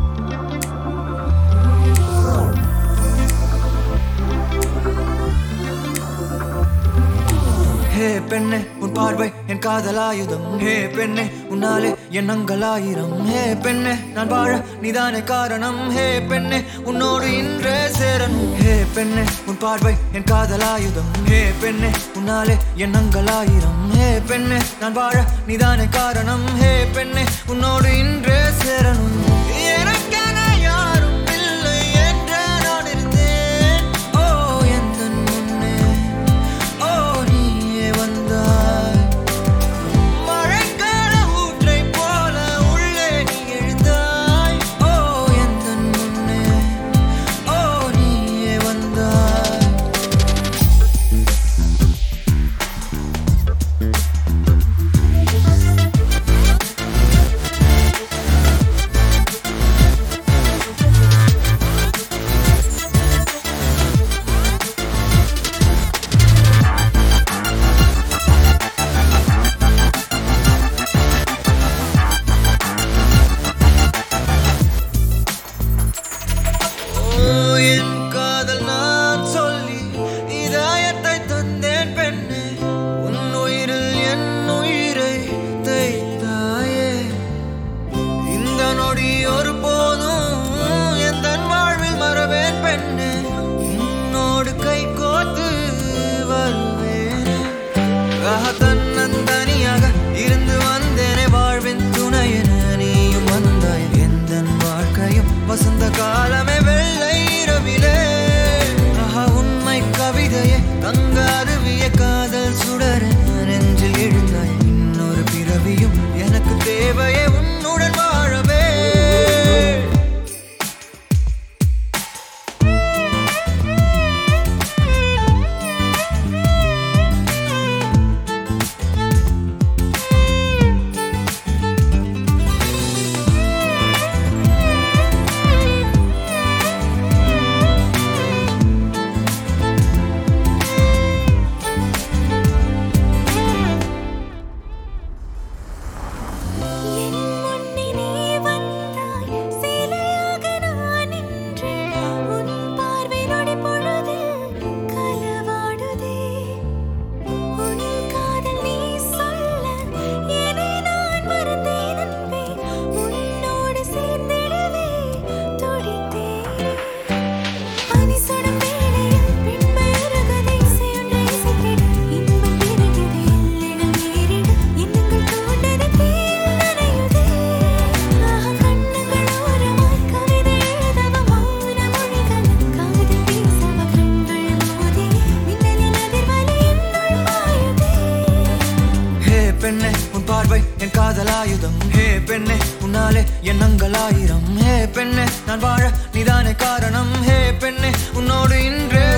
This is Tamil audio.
ஹே பெண்ணே உன் பார்வை என் காதலாயுதம் ஹே பெண்ணே உன்னாலே எண்ணங்கள் ஆயிரம் ஹே பெண்ணே நான் வாழ நீதானே காரணம் ஹே பெண்ணே உன்னோடு இன்றே சேரணும் ஹே பெண்ணே உன் பார்வை என் காதலாயுதம் ஹே பெண்ணே உன்னாலே எண்ணங்கள் ஆயிரம் ஹே பெண்ணே நான் வாழ நீதானே காரணம் ஹே பெண்ணே உன்னோடு இன்றே சேரணும் எனக்கென யாரும் இல்லை என்று நான் இருந்தேன் ஓ எந்தன் முன்னே ஓ நீயே வந்தாய் மழைக்கால ஊற்றைப் போல உள்ளே நீ எழுந்தாய் ஓ எந்தன் முன்னே ஓ நீயே வந்தாய் ஓ, என் காதல் நான் சொல்லி இதயத்தை தந்தேன் பெண்ணே உன் உயிரில் என் உயிரை தைத்தாயே இந்த நொடி ஒரு போதும் எந்த வாழ்வில் மறவேன் பெண்ணே உன்னோடு கை கோத்து வருவேன் ஆஹா, தன்னந்தனியாக இருந்து வந்தேனே வாழ்வின் துணையென நீயும் வந்தாய் எந்த வாழ்க்கையும் வசந்த காலமே வெள்ளை இரவிலே ஆஹா, உண்மை கவிதையே தங்க அருவிய காதல் சுடர நெஞ்சில் எழுந்தாய் இன்னொரு பிறவியும் எனக்கு தேவையே உன்னுடன் வாழவே என் முன்னே நீ வந்தாய் சிலையாக நான் நின்றேன் உன் பார்வை நொடி பொழுதில் களவாடுதே உன் காதல் நீ சொல்ல என்னை நான் மறந்தேன் அன்பே உன்னோடு சேர்ந்திடவே துடித்தேன் பனி சுடும் வேளையில் பெண்மை உருகுதே இசையொன்றை இசைத்திட இன்பம் பெருகுதே எல்லைகள் மீறிட எண்ணங்கள் தூண்டது தேல் நனையுதே ஆஹா கண்ணுகள் ஓரமாய் கவிதை எழுதவ மௌன மொழிகள் காதல் பேசவ கண்கள் மோதி மின்னலின் அதிர்வலை என்னுள் பாயுதே ஹே பெண்ணே உன் பார்வை என் காதலாயுதம் ஹே பெண்ணே உன்னாலே எண்ணங்கள் ஆயிரம் ஹே பெண்ணே நான் வாழ நீதானே காரணம் ஹே பெண்ணே உன்னோடு இன்றே